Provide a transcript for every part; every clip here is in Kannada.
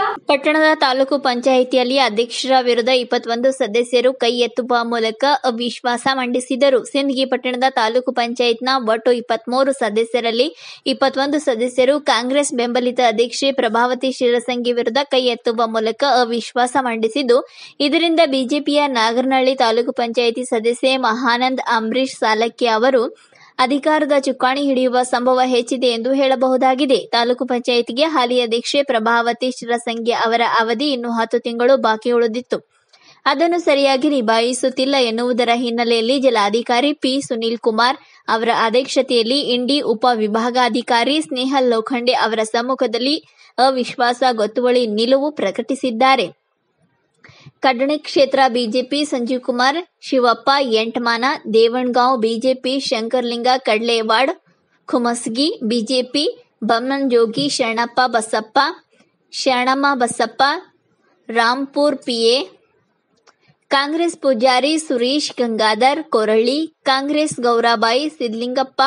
ಪಟ್ಟಣದ ತಾಲೂಕು ಪಂಚಾಯಿತಿಯಲ್ಲಿ ಅಧ್ಯಕ್ಷರ ವಿರುದ್ಧ ಇಪ್ಪತ್ತೊಂದು ಸದಸ್ಯರು ಕೈ ಎತ್ತುವ ಮೂಲಕ ಅವಿಶ್ವಾಸ ಮಂಡಿಸಿದರು ಸಿಂದಗಿ ಪಟ್ಟಣದ ತಾಲೂಕು ಪಂಚಾಯತ್ನ ಒಟ್ಟು ಇಪ್ಪತ್ಮೂರು ಸದಸ್ಯರಲ್ಲಿ ಇಪ್ಪತ್ತೊಂದು ಸದಸ್ಯರು ಕಾಂಗ್ರೆಸ್ ಬೆಂಬಲಿತ ಅಧ್ಯಕ್ಷೆ ಪ್ರಭಾವತಿ ಶಿರಸಂಗಿ ವಿರುದ್ಧ ಕೈ ಎತ್ತುವ ಮೂಲಕ ಅವಿಶ್ವಾಸ ಮಂಡಿಸಿದ್ದು ಇದರಿಂದ ಬಿಜೆಪಿಯ ನಾಗರನಹಳ್ಳಿ ತಾಲೂಕು ಪಂಚಾಯಿತಿ ಸದಸ್ಯೆ ಮಹಾನಂದ್ ಅಂಬರೀಶ್ ಸಾಲಕ್ಕೆ ಅವರು ಅಧಿಕಾರದ ಚುಕ್ಕಾಣಿ ಹಿಡಿಯುವ ಸಂಭವ ಹೆಚ್ಚಿದೆ ಎಂದು ಹೇಳಬಹುದಾಗಿದೆ ತಾಲೂಕು ಪಂಚಾಯಿತಿಗೆ ಹಾಲಿ ಅಧ್ಯಕ್ಷೆ ಪ್ರಭಾವತಿ ಶಿರಸಂಗಿ ಅವರ ಅವಧಿ ಇನ್ನು ಹತ್ತು ತಿಂಗಳು ಬಾಕಿ ಉಳಿದಿತ್ತು ಅದನ್ನು ಸರಿಯಾಗಿ ನಿಭಾಯಿಸುತ್ತಿಲ್ಲ ಎನ್ನುವುದರ ಹಿನ್ನೆಲೆಯಲ್ಲಿ ಜಿಲ್ಲಾಧಿಕಾರಿ ಪಿ ಸುನೀಲ್ ಕುಮಾರ್ ಅವರ ಅಧ್ಯಕ್ಷತೆಯಲ್ಲಿ ಇಂಡಿ ಉಪ ವಿಭಾಗಾಧಿಕಾರಿ ಸ್ನೇಹಲ್ ಲೋಖಂಡೆ ಅವರ ಸಮ್ಮುಖದಲ್ಲಿ ಅವಿಶ್ವಾಸ ಗೊತ್ತುವಳಿ ನಿಲುವು ಪ್ರಕಟಿಸಿದ್ದಾರೆ ಕಡ್ಡಣಿ ಕ್ಷೇತ್ರ BJP Sanjeev Kumar Shivappa Entamana Devanagaon BJP Shankarlinga Kadlewad Khumasgi BJP Bammanajogi Sharanappa Basappa Sharanamma Basappa Rampur PA Congress Pujari Suresh Gangadhar Korali Congress Gaurabai Sidlingappa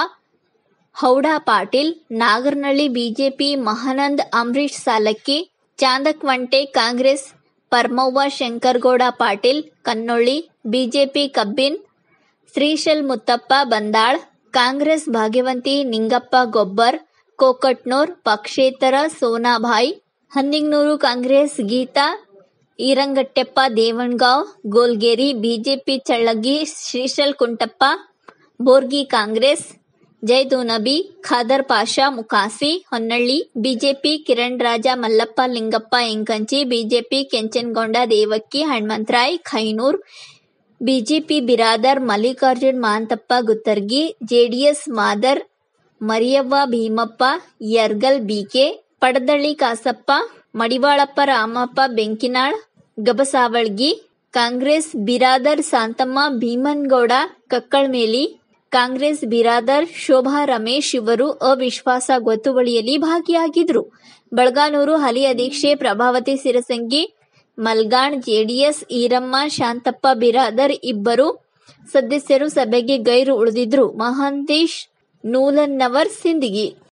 Hauda Patil Nagaranahalli BJP Mahanand Ambareesh Salakki Chandakwante Congress Paramavva Shankargouda Patil Kannolli BJP Kabbin Shrishail Muthappa ಬಂದಾಳ್ Congress ಭಾಗ್ಯವಂತಿ ನಿಂಗಪ್ಪ ಗೊಬ್ಬರ್ ಕೋಕಟ್ನೂರ್ ಪಕ್ಷೇತರ Sonabai Handignur Congress Geeta Erangatteppa Devanagaon Golgeri BJP Challagi Shrishail Kuntappa Borgi Congress Jaidunabi Khadar Pasha Mukasi Honnalli BJP Kiran Raja Mallappa Lingappa Yankanchi BJP Kenchanagonda Devakki Hanumantharay Khainur BJP Biradar Mallikarjun Mahantappa Guttargi JDS Madar Mariyavva Bhimappa Yargal BK Padadalli Kasappa Madivalappa Ramappa Benkinal Gabasavalgi Congress Biradar Shantamma Bhimangouda Kakkalmeli Congress Biradar Shobha Ramesh ಇವರು ಅವಿಶ್ವಾಸ ಗೊತ್ತುವಳಿಯಲ್ಲಿ ಭಾಗಿಯಾಗಿದ್ರು ಬಳಗಾನೂರು ಹಾಲಿ ಅಧ್ಯಕ್ಷೆ ಪ್ರಭಾವತಿ ಸಿರಸಂಗಿ ಮಲ್ಗಾಣ್ ಜೆಡಿಎಸ್ ಈರಮ್ಮ ಶಾಂತಪ್ಪ ಬಿರಾದರ್ ಇಬ್ಬರು ಸದಸ್ಯರು ಸಭೆಗೆ ಗೈರು ಉಳಿದಿದ್ರು ಮಹಾಂತೇಶ್ ನೂಲನ್ನವರ್ ಸಿಂದಗಿ